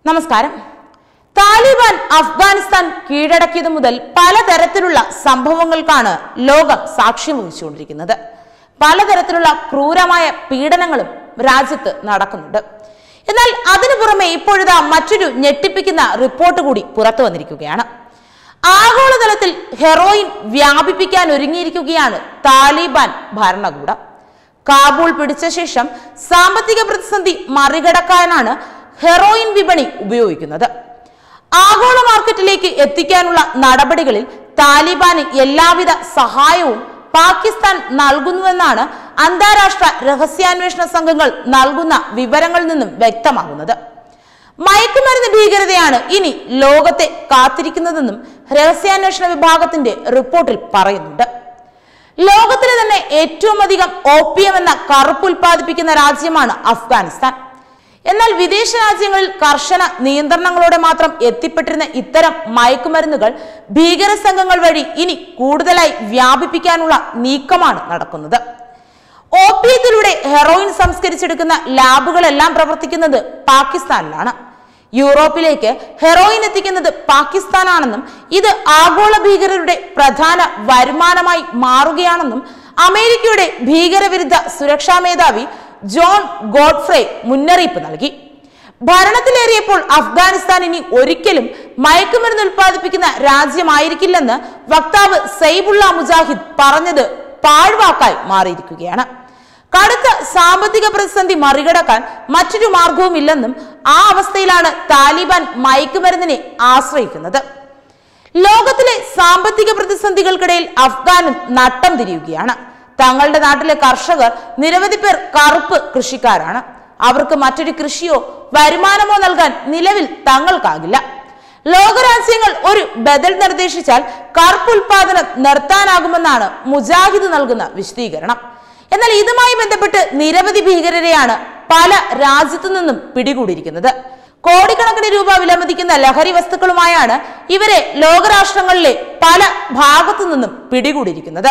നമസ്കാരം താലിബാൻ അഫ്ഗാനിസ്ഥാൻ കീഴടക്കിയതു മുതൽ പലതരത്തിലുള്ള സംഭവങ്ങൾക്കാണ് ലോകം സാക്ഷ്യം വഹിച്ചുകൊണ്ടിരിക്കുന്നത് പലതരത്തിലുള്ള ക്രൂരമായ പീഡനങ്ങളും രാജ്യത്ത് നടക്കുന്നുണ്ട് എന്നാൽ അതിനു പുറമെ ഇപ്പോഴിതാ മറ്റൊരു ഞെട്ടിപ്പിക്കുന്ന റിപ്പോർട്ട് കൂടി പുറത്തു വന്നിരിക്കുകയാണ് ആഗോളതലത്തിൽ ഹെറോയിൻ വ്യാപിപ്പിക്കാൻ ഒരുങ്ങിയിരിക്കുകയാണ് താലിബാൻ ഭരണകൂടം കാബൂൾ പിടിച്ച ശേഷം സാമ്പത്തിക പ്രതിസന്ധി മറികടക്കാനാണ് ഹെറോയിൻ വിപണി ഉപയോഗിക്കുന്നത് ആഗോള മാർക്കറ്റിലേക്ക് എത്തിക്കാനുള്ള നടപടികളിൽ താലിബാന് എല്ലാവിധ സഹായവും പാകിസ്ഥാൻ നൽകുന്നുവെന്നാണ് അന്താരാഷ്ട്ര രഹസ്യാന്വേഷണ സംഘങ്ങൾ നൽകുന്ന വിവരങ്ങളിൽ നിന്നും വ്യക്തമാകുന്നത് മയക്കുമരുന്ന് ഭീകരതയാണ് ഇനി ലോകത്തെ കാത്തിരിക്കുന്നതെന്നും രഹസ്യാന്വേഷണ വിഭാഗത്തിന്റെ റിപ്പോർട്ടിൽ പറയുന്നുണ്ട് ലോകത്തിലെ തന്നെ ഏറ്റവും അധികം ഓപ്പിയം എന്ന കറുപ്പ് ഉൽപ്പാദിപ്പിക്കുന്ന രാജ്യമാണ് അഫ്ഗാനിസ്ഥാൻ എന്നാൽ വിദേശ രാജ്യങ്ങളിൽ കർശന നിയന്ത്രണങ്ങളോടെ മാത്രം എത്തിപ്പെട്ടിരുന്ന ഇത്തരം മയക്കുമരുന്നുകൾ ഭീകര സംഘങ്ങൾ വഴി ഇനി കൂടുതലായി വ്യാപിപ്പിക്കാനുള്ള നീക്കമാണ് നടക്കുന്നത് ഓപ്പിയത്തിലൂടെ ഹെറോയിൻ സംസ്കരിച്ചെടുക്കുന്ന ലാബുകളെല്ലാം പ്രവർത്തിക്കുന്നത് പാകിസ്ഥാനിലാണ് യൂറോപ്പിലേക്ക് ഹെറോയിൻ എത്തിക്കുന്നത് പാകിസ്ഥാനാണെന്നും ഇത് ആഗോള ഭീകരരുടെ പ്രധാന വരുമാനമായി മാറുകയാണെന്നും അമേരിക്കയുടെ ഭീകരവിരുദ്ധ സുരക്ഷാ മേധാവി ജോൺ ഗോഡ്ഫ്രേ മുന്നറിയിപ്പ് നൽകി ഭരണത്തിലേറിയപ്പോൾ അഫ്ഗാനിസ്ഥാൻ ഇനി ഒരിക്കലും മയക്കുമരുന്ന് ഉൽപ്പാദിപ്പിക്കുന്ന രാജ്യമായിരിക്കില്ലെന്ന് വക്താവ് സൈബുള്ള മുജാഹിദ് പറഞ്ഞത് പാഴ്വാക്കായി മാറിയിരിക്കുകയാണ് കടുത്ത സാമ്പത്തിക പ്രതിസന്ധി മറികടക്കാൻ മറ്റൊരു മാർഗവുമില്ലെന്നും ആ അവസ്ഥയിലാണ് താലിബാൻ മയക്കുമരുന്നിനെ ആശ്രയിക്കുന്നത് ലോകത്തിലെ സാമ്പത്തിക പ്രതിസന്ധികൾക്കിടയിൽ അഫ്ഗാനും നട്ടം തിരിയുകയാണ് തങ്ങളുടെ നാട്ടിലെ കർഷകർ നിരവധി പേർ കറുപ്പ് കൃഷിക്കാരാണ് അവർക്ക് മറ്റൊരു കൃഷിയോ വരുമാനമോ നൽകാൻ നിലവിൽ തങ്ങൾക്കാകില്ല ലോകരാജ്യങ്ങൾ ഒരു ബദൽ നിർദ്ദേശിച്ചാൽ കറുപ്പ് ഉൽപാദനം നിർത്താനാകുമെന്നാണ് മുജാഹിദ് നൽകുന്ന വിശദീകരണം എന്നാൽ ഇതുമായി ബന്ധപ്പെട്ട് നിരവധി ഭീകരരെയാണ് പല രാജ്യത്തു നിന്നും പിടികൂടിയിരിക്കുന്നത് കോടിക്കണക്കിന് രൂപ വിലമതിക്കുന്ന ലഹരി വസ്തുക്കളുമായാണ് ഇവരെ ലോകരാഷ്ട്രങ്ങളിലെ പല ഭാഗത്തു നിന്നും പിടികൂടിയിരിക്കുന്നത്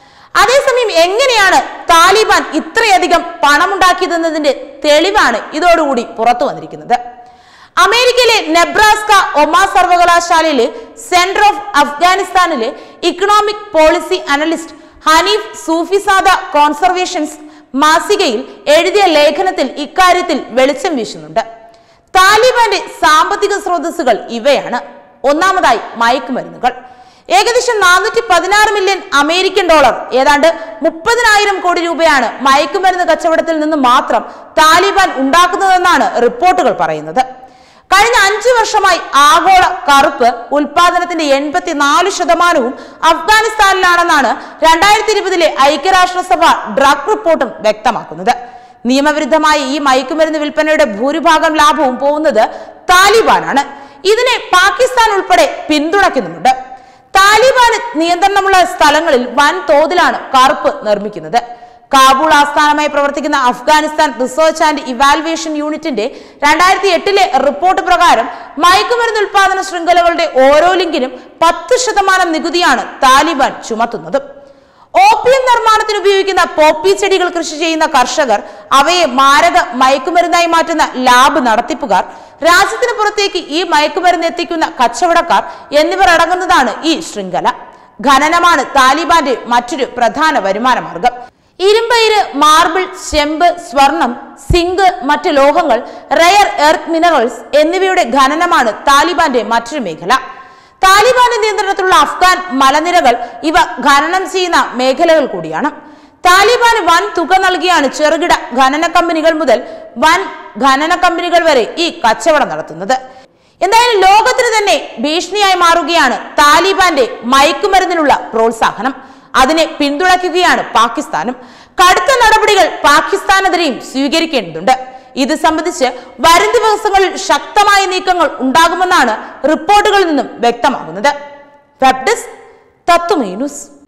അതേസമയം എങ്ങനെയാണ് താലിബാൻ ഇത്രയധികം പണമുണ്ടാക്കിയതെന്നതിന്റെ തെളിവാണ് ഇതോടുകൂടി പുറത്തു വന്നിരിക്കുന്നത് അമേരിക്കയിലെ നെബ്രാസ്ക ഒമാ സർവകലാശാലയിലെ സെന്റർ ഓഫ് അഫ്ഗാനിസ്ഥാനിലെ economic policy analyst Hanif Sufizada conservations മാസികയിൽ എഴുതിയ ലേഖനത്തിൽ ഇക്കാര്യത്തിൽ വെളിച്ചം വീശുന്നുണ്ട് താലിബാന്റെ സാമ്പത്തിക സ്രോതസ്സുകൾ ഇവയാണ് ഒന്നാമതായി മയക്കുമരുന്നുകൾ ഏകദേശം നാനൂറ്റി പതിനാറ് മില്യൺ അമേരിക്കൻ ഡോളർ ഏതാണ്ട് മുപ്പതിനായിരം കോടി രൂപയാണ് മയക്കുമരുന്ന് കച്ചവടത്തിൽ നിന്ന് മാത്രം താലിബാൻ ഉണ്ടാക്കുന്നതെന്നാണ് റിപ്പോർട്ടുകൾ പറയുന്നത് കഴിഞ്ഞ അഞ്ചു വർഷമായി ആഗോള കറുപ്പ് ഉൽപാദനത്തിന്റെ എൺപത്തിനാല് ശതമാനവും അഫ്ഗാനിസ്ഥാനിലാണെന്നാണ് രണ്ടായിരത്തി ഇരുപതിലെ ഐക്യരാഷ്ട്രസഭ ഡ്രഗ് റിപ്പോർട്ടും വ്യക്തമാക്കുന്നത് നിയമവിരുദ്ധമായി ഈ മയക്കുമരുന്ന് വിൽപ്പനയുടെ ഭൂരിഭാഗം ലാഭവും പോകുന്നത് താലിബാനാണ് ഇതിനെ പാകിസ്ഥാൻ ഉൾപ്പെടെ പിന്തുണയ്ക്കുന്നുമുണ്ട് താലിബാന് നിയന്ത്രണമുള്ള സ്ഥലങ്ങളിൽ വൻ തോതിലാണ് കറുപ്പ് നിർമ്മിക്കുന്നത് കാബൂൾ ആസ്ഥാനമായി പ്രവർത്തിക്കുന്ന അഫ്ഗാനിസ്ഥാൻ റിസർച്ച് ആൻഡ് ഇവാലുവേഷൻ യൂണിറ്റിന്റെ രണ്ടായിരത്തി എട്ടിലെ റിപ്പോർട്ട് പ്രകാരം മയക്കുമരുന്ന് ഉൽപാദന ശൃംഖലകളുടെ ഓരോ ലിങ്കിനും പത്ത് ശതമാനം നികുതിയാണ് താലിബാൻ ചുമത്തുന്നത് ഓപ്പിയം നിർമ്മാണത്തിന് ഉപയോഗിക്കുന്ന പോപ്പി ചെടികൾ കൃഷി ചെയ്യുന്ന കർഷകർ അവയെ മാരക മയക്കുമരുന്നായി മാറ്റുന്ന ലാബ് നടത്തിപ്പുകാർ രാജ്യത്തിന് പുറത്തേക്ക് ഈ മയക്കുമരുന്ന് എത്തിക്കുന്ന കച്ചവടക്കാർ എന്നിവർ അടങ്ങുന്നതാണ് ഈ ശൃംഖല ഖനനമാണ് താലിബാന്റെ മറ്റൊരു പ്രധാന വരുമാന മാർഗം ഇരുമ്പയിര് മാർബിൾ ചെമ്പ് സ്വർണം സിങ്ക് മറ്റ് ലോഹങ്ങൾ റയർ എർത്ത് മിനറൽസ് എന്നിവയുടെ ഖനനമാണ് താലിബാന്റെ മറ്റൊരു മേഖല താലിബാന്റെ നിയന്ത്രണത്തിലുള്ള അഫ്ഗാൻ മലനിരകൾ ഇവ ഖനനം ചെയ്യുന്ന മേഖലകൾ കൂടിയാണ് താലിബാന് വൻ തുക നൽകിയാണ് ചെറുകിട ഖനന കമ്പനികൾ മുതൽ വൻ ഖനന കമ്പനികൾ വരെ ഈ കച്ചവടം നടത്തുന്നത് എന്തായാലും ലോകത്തിന് തന്നെ ഭീഷണിയായി മാറുകയാണ് താലിബാന്റെ മയക്കുമരുന്നിനുള്ള പ്രോത്സാഹനം അതിനെ പിന്തുണയ്ക്കുകയാണ് പാകിസ്ഥാനും കടുത്ത നടപടികൾ പാകിസ്ഥാനെതിരെയും സ്വീകരിക്കേണ്ടതുണ്ട് ഇത് സംബന്ധിച്ച് വരും ദിവസങ്ങളിൽ ശക്തമായ നീക്കങ്ങൾ ഉണ്ടാകുമെന്നാണ് റിപ്പോർട്ടുകളിൽ നിന്നും വ്യക്തമാകുന്നത് വെബ് ഡെസ്ക് തത്വമേ ന്യൂസ്